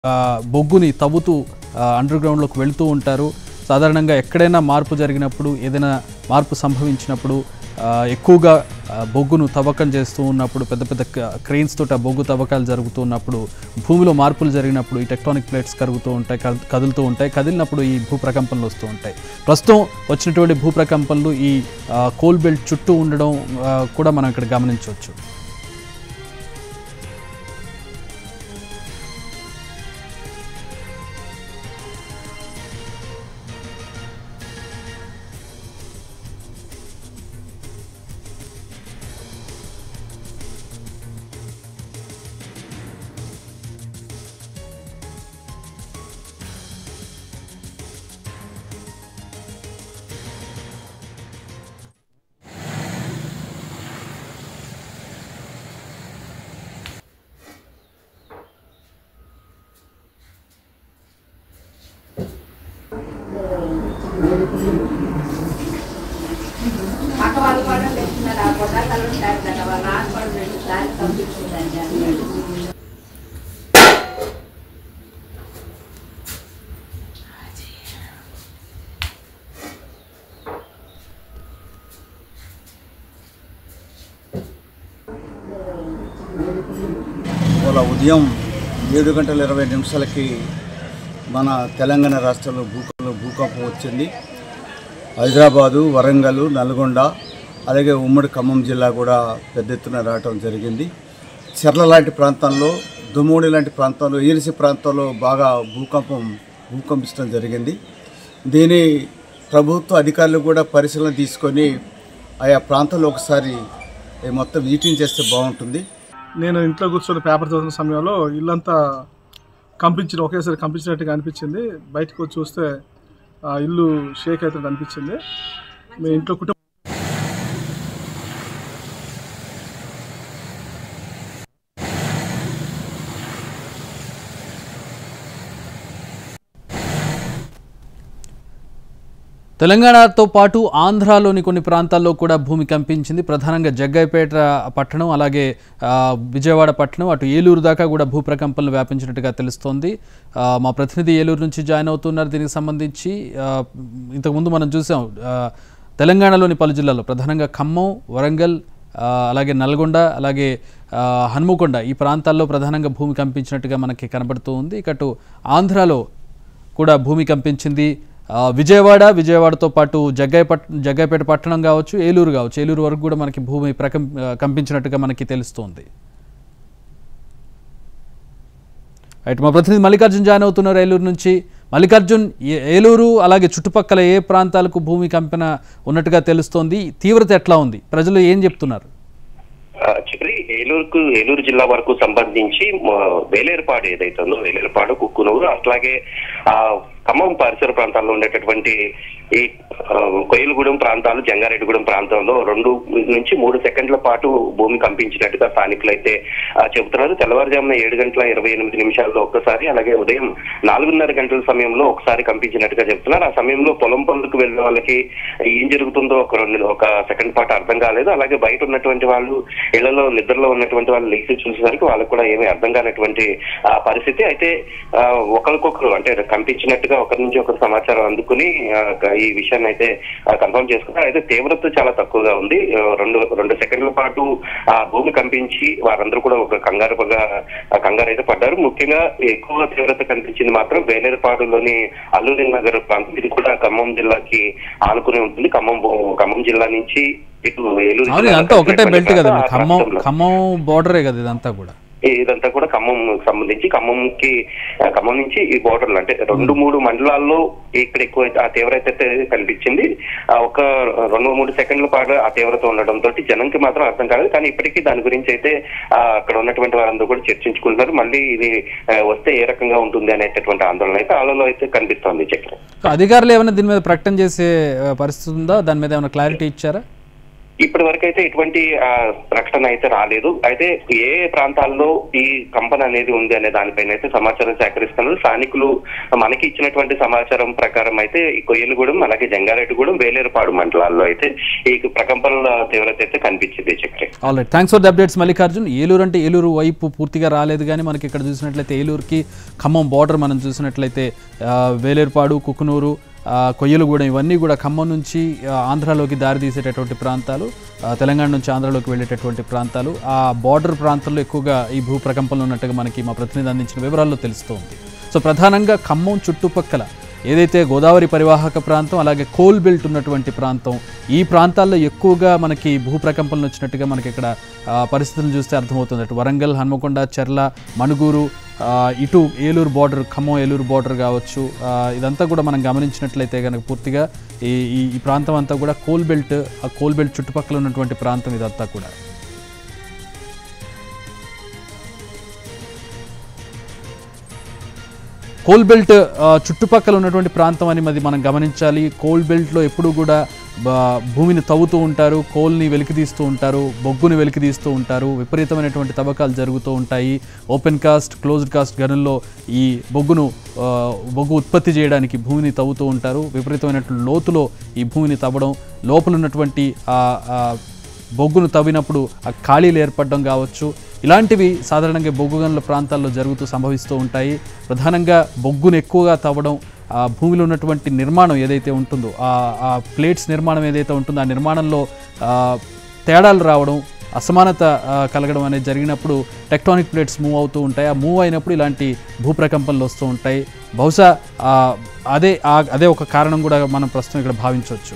ఆ, బొగ్గుని తవ్వుతూ అండర్ గ్రౌండ్లోకి వెళుతూ ఉంటారు సాధారణంగా ఎక్కడైనా మార్పు జరిగినప్పుడు ఏదైనా మార్పు సంభవించినప్పుడు ఆ, ఎక్కువగా ఆ, బొగ్గును తవ్వకం చేస్తూ ఉన్నప్పుడు పెద్ద పెద్ద క్రెయిన్స్ తోటి ఆ బొగ్గు తవ్వకాలు జరుగుతూ ఉన్నప్పుడు భూమిలో మార్పులు జరిగినప్పుడు ఈ టెక్టానిక్ ప్లేట్స్ కరుగుతూ ఉంటాయి కద్- కదులుతూ ఉంటాయి కదిలినప్పుడు ఈ భూ ప్రకంపనలు వస్తూ ఉంటాయి ప్రస్తుతం వచ్చినటువంటి భూ ప్రకంపనలు ఈ ఆ, కోల్ బెల్ట్ చుట్టూ ఉండడం ఆ, కూడా మనం ఇక్కడ గమనించవచ్చు పక్క వాళ్ళు కూడా తెచ్చుకున్నారు ఆ పొట్టాలు ఉంటారు కదా వాళ్ళు నాకు కూడా రెండు సార్లు పంపించిందండి అన్నాడు ఇవాళ ఉదయం ఏడు గంటల ఇరవై నిమిషాలకి మన తెలంగాణ రాష్ట్రంలో భూకంపం భూకంపం వచ్చింది హైదరాబాదు వరంగల్ నల్గొండ అలాగే ఉమ్మడి ఖమ్మం జిల్లా కూడా పెద్ద ఎత్తున రావటం జరిగింది చెర్ల లాంటి ప్రాంతాల్లో దుమ్మూడి లాంటి ప్రాంతాల్లో ఈరిసి ప్రాంతాల్లో బాగా భూకంపం భూకంపించడం జరిగింది దీని ప్రభుత్వ అధికారులు కూడా పరిశీలన తీసుకొని ఆయా ప్రాంతాల్లో ఒకసారి ఈ మొత్తం విజిటింగ్ చేస్తే బాగుంటుంది నేను ఇంట్లో కూర్చొని పేపర్ చదువుతున్న సమయంలో ఇల్లంతా కంపించిన ఒకేసారి కంపించినట్టుగా అనిపించింది బయటకు వచ్చి చూస్తే ఆ ఇల్లు షేక్ అవుతుంది అనిపించింది మీ ఇంట్లో కుటుంబ తెలంగాణతో పాటు ఆంధ్రాలోని కొన్ని ప్రాంతాల్లో కూడా భూమి కంపించింది ప్రధానంగా జగ్గైపేట పట్టణం అలాగే ఆ, విజయవాడ పట్టణం అటు ఏలూరు దాకా కూడా భూ ప్రకంపనలు వ్యాపించినట్టుగా తెలుస్తోంది ఆ, మా ప్రతినిధి ఏలూరు నుంచి జాయిన్ అవుతున్నారు దీనికి సంబంధించి ఆ, ఇంతకుముందు మనం చూసాం ఆ, తెలంగాణలోని పలు జిల్లాల్లో ప్రధానంగా ఖమ్మం వరంగల్ ఆ, అలాగే నల్గొండ అలాగే ఆ, హన్మకొండ ఈ ప్రాంతాల్లో ప్రధానంగా భూమి కంపించినట్టుగా మనకి కనబడుతూ ఉంది ఇక అటు ఆంధ్రాలో కూడా భూమి కంపించింది ఆ, విజయవాడ విజయవాడతో పాటు జగ్గై పట్ జగ్గైపేట పట్టణం కావచ్చు ఏలూరు కావచ్చు ఏలూరు వరకు కూడా మనకి భూమి ప్రకం ఆ, కంపించినట్టుగా మనకి తెలుస్తోంది రైట్ మా ప్రతినిధి మల్లికార్జున్ జాయిన్ అవుతున్నారు ఏలూరు నుంచి మల్లికార్జున్ ఏ- ఏలూరు అలాగే చుట్టుపక్కల ఏ ప్రాంతాలకు భూమి కంపన ఉన్నట్టుగా తెలుస్తోంది తీవ్రత ఎట్లా ఉంది ప్రజలు ఏం చెప్తున్నారు ఆ, చివరి ఏలూరుకు ఏలూరు జిల్లా వరకు సంబంధించి మ, వేలేరుపాడు ఏదైతే ఉందో వేలేరుపాడు కుక్కునూరు అట్లాగే ఆ ఖమ్మం పరిసర ప్రాంతాల్లో ఉండేటటువంటి ఈ ఆ, కొయ్యలగూడెం ప్రాంతాలు జంగారెడ్డిగూడెం ప్రాంతంలో రెండు నుంచి మూడు సెకండ్ల పాటు భూమి కంపించినట్టుగా స్థానికులు అయితే ఆ, చెబుతున్నారు తెల్లవారుజామున ఏడు గంటల ఇరవై ఎనిమిది నిమిషాల్లో ఒక్కసారి అలాగే ఉదయం నాలుగున్నర గంటల సమయంలో ఒకసారి కంపించినట్టుగా చెప్తున్నారు ఆ సమయంలో పొలం పనులకు వెళ్ళిన వాళ్ళకి ఏం జరుగుతుందో ఒక రెండు ఒక సెకండ్ పాటు అర్థం కాలేదు అలాగే బయట ఉన్నటువంటి వాళ్ళు ఇళ్లలో నిద్రలో ఉన్నటువంటి వాళ్ళు లేచి చూసేసరికి వాళ్ళకి కూడా ఏమీ అర్థం కానటువంటి ఆ, పరిస్థితి అయితే ఆ, ఒకరికొకరు అంటే కంపించినట్టుగా ఒకరి నుంచి ఒకరు సమాచారం అందుకుని ఆ, ఈ విషయాన్ని అయితే కన్ఫర్మ్ చేసుకున్నారు అయితే తీవ్రత చాలా తక్కువగా ఉంది ఆ, రెండు రెండు సెకండ్ల పాటు ఆ భూమి కంపించి వారందరూ కూడా ఒక కంగారుగా ఆ, కంగారు అయితే పడ్డారు ముఖ్యంగా ఎక్కువ తీవ్రత కనిపించింది మాత్రం వేలేరుపాడులోని అల్లూరి నగర్ ప్రాంతం ఇది కూడా ఖమ్మం జిల్లాకి ఆనుకుని ఉంటుంది ఖమ్మం బో- ఖమ్మం జిల్లా నుంచి ఇటు ఏలూరు అవును జిల్లా ఇదంతా ఒకటే బెల్ట్ కదా ఆ ఖమ్మం ప్రాంతంలో. ఖమ్మం బోర్డరే కదా ఇదంతా కూడా ఇదంతా కూడా ఖమ్మం సంబంధించి ఖమ్మంకి ఆ, ఖమ్మం నుంచి ఈ బోర్డర్లు అంటే రెండు మూడు మండలాల్లో ఇక్కడ ఎక్కువ ఆ తీవ్రత అయితే కనిపించింది ఆ, ఒక రెండు మూడు సెకండ్ల పాటు ఆ తీవ్రత ఉండడంతో జనంకి మాత్రం అర్థం కాలేదు కానీ ఇప్పటికీ దాని గురించి అయితే ఆ, అక్కడ ఉన్నటువంటి వారందరూ కూడా చర్చించుకుంటున్నారు మళ్ళీ ఇది ఆ, వస్తే ఏ రకంగా ఉంటుంది అనేటటువంటి ఆందోళన అయితే ఆలోలో అయితే కనిపిస్తోంది చక్ర సో అధికారులు ఏమైనా దీని మీద ప్రకటన చేసే ఆ, పరిస్థితి ఉందా దాని మీద ఏమైనా క్లారిటీ ఇచ్చారా ఇప్పటి వరకు అయితే ఎటువంటి ఆ, ప్రకటన అయితే రాలేదు అయితే ఏ ఏ ప్రాంతాల్లో ఈ కంపన అనేది ఉంది అనే దానిపైన అయితే సమాచారం సేకరిస్తున్నారు స్థానికులు మనకి ఇచ్చినటువంటి సమాచారం ప్రకారం అయితే ఈ కొయ్యలగూడెం అలాగే జంగారెడ్డిగూడెం వేలేరుపాడు మండలాల్లో అయితే ఈ ప్రకంపనల తీవ్రత అయితే కనిపించింది Chakri all right thanks for the updates Mallikarjun Eluru అంటే ఏలూరు వైపు పూర్తిగా రాలేదు కానీ మనకి ఇక్కడ చూసినట్లయితే ఏలూరుకి ఖమ్మం బార్డర్ మనం చూసినట్లయితే ఆ, వేలేరుపాడు కుకునూరు ఆ, కొయ్యలగూడెం ఇవన్నీ కూడా ఖమ్మం నుంచి ఆ, ఆంధ్రాలోకి దారి తీసేటటువంటి ప్రాంతాలు ఆ, తెలంగాణ నుంచి ఆంధ్రాలోకి వెళ్ళేటటువంటి ప్రాంతాలు ఆ బార్డర్ ప్రాంతాల్లో ఎక్కువగా ఈ భూ ప్రకంపనలు ఉన్నట్టుగా మనకి మా ప్రతినిధి అందించిన వివరాల్లో తెలుస్తోంది సో ప్రధానంగా ఖమ్మం చుట్టుపక్కల ఏదైతే గోదావరి పరివాహక ప్రాంతం అలాగే కోల్ బెల్ట్ ఉన్నటువంటి ప్రాంతం ఈ ప్రాంతాల్లో ఎక్కువగా మనకి భూ ప్రకంపనలు వచ్చినట్టుగా మనకి ఇక్కడ ఆ, పరిస్థితులను చూస్తే అర్థమవుతుంది అటు వరంగల్ హన్మకొండ చెర్ల మణుగూరు ఆ, ఇటు ఏలూరు బార్డర్ ఖమ్మం ఏలూరు బార్డర్ కావచ్చు ఆ, ఇదంతా కూడా మనం గమనించినట్లయితే కనుక పూర్తిగా ఈ ఈ- ఈ ప్రాంతం అంతా కూడా కోల్ బెల్ట్ ఆ కోల్ బెల్ట్ చుట్టుపక్కల ఉన్నటువంటి ప్రాంతం ఇదంతా కూడా కోల్ బెల్ట్ ఆ, చుట్టుపక్కల ఉన్నటువంటి ప్రాంతం అని మరి మనం గమనించాలి కోల్ బెల్ట్లో ఎప్పుడూ కూడా బ- భూమిని తవ్వుతూ ఉంటారు కోల్ని వెలికితీస్తూ ఉంటారు బొగ్గుని వెలికితీస్తూ ఉంటారు విపరీతమైనటువంటి తవ్వకాలు జరుగుతూ ఉంటాయి ఓపెన్ కాస్ట్ క్లోజ్డ్ కాస్ట్ గనుల్లో ఈ బొగ్గును ఆ, బొగ్గు ఉత్పత్తి చేయడానికి భూమిని తవ్వుతూ ఉంటారు విపరీతమైనటువంటి లోతులో ఈ భూమిని తవ్వడం లోపల ఉన్నటువంటి ఆ ఆ బొగ్గును తవ్వినప్పుడు ఆ ఖాళీలు ఏర్పడడం కావచ్చు ఇలాంటివి సాధారణంగా బొగ్గు గనుల ప్రాంతాల్లో జరుగుతూ సంభవిస్తూ ఉంటాయి ప్రధానంగా బొగ్గును ఎక్కువగా తవ్వడం ఆ భూమిలో ఉన్నటువంటి నిర్మాణం ఏదైతే ఉంటుందో ఆ ఆ ప్లేట్స్ నిర్మాణం ఏదైతే ఉంటుందో ఆ నిర్మాణంలో ఆ, తేడాలు రావడం అసమానత ఆ, కలగడం అనేది జరిగినప్పుడు టెక్టానిక్ ప్లేట్స్ మూవ్ అవుతూ ఉంటాయి ఆ మూవ్ అయినప్పుడు ఇలాంటి భూప్రకంపనలు వస్తూ ఉంటాయి బహుశా ఆ, అదే ఆ- అదే ఒక కారణం కూడా మనం ప్రస్తుతం ఇక్కడ భావించవచ్చు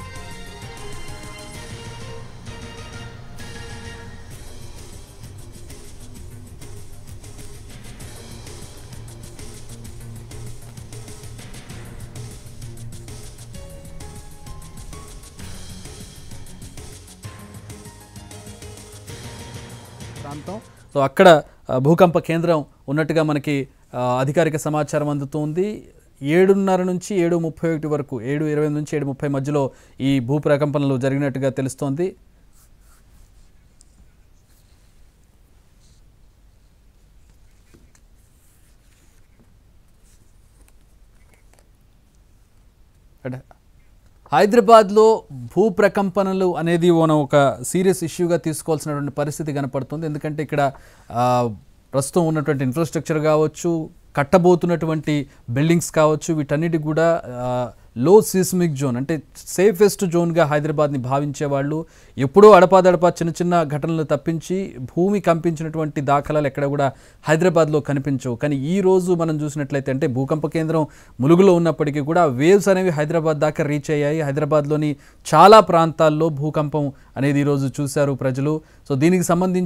ప్రాంతం సో అక్కడ ఆ, భూకంప కేంద్రం ఉన్నట్టుగా మనకి ఆ, అధికారిక సమాచారం అందుతుంది ఏడున్నర నుంచి ఏడు ముప్పై ఒకటి వరకు ఏడు ఇరవై నుంచి ఏడు ముప్పై మధ్యలో ఈ భూ ప్రకంపనలు జరిగినట్టుగా తెలుస్తోంది అంటే హైదరాబాద్లో భూ ప్రకంపనలు అనేది మనం ఒక సీరియస్ ఇష్యూగా తీసుకోవాల్సినటువంటి పరిస్థితి కనపడుతుంది ఎందుకంటే ఇక్కడ ఆ, ప్రస్తుతం ఉన్నటువంటి ఇన్ఫ్రాస్ట్రక్చర్ కావచ్చు కట్టబోతున్నటువంటి బిల్డింగ్స్ కావచ్చు వీటన్నిటికి కూడా లో సిస్మిక్ జోన్ అంటే సేఫెస్ట్ జోన్గా హైదరాబాద్ని భావించేవాళ్ళు ఎప్పుడో అడపాదడపా చిన్న చిన్న ఘటనలు తప్పించి భూమి కంపించినటువంటి దాఖలాలు ఎక్కడ కూడా హైదరాబాద్లో కనిపించవు కానీ ఈ రోజు మనం చూసినట్లయితే అంటే భూకంప కేంద్రం ములుగులో ఉన్నప్పటికీ కూడా వేవ్స్ అనేవి హైదరాబాద్ దాకా రీచ్ అయ్యాయి హైదరాబాద్లోని చాలా ప్రాంతాల్లో భూకంపం అనేది ఈరోజు చూశారు ప్రజలు సో దీనికి సంబంధించి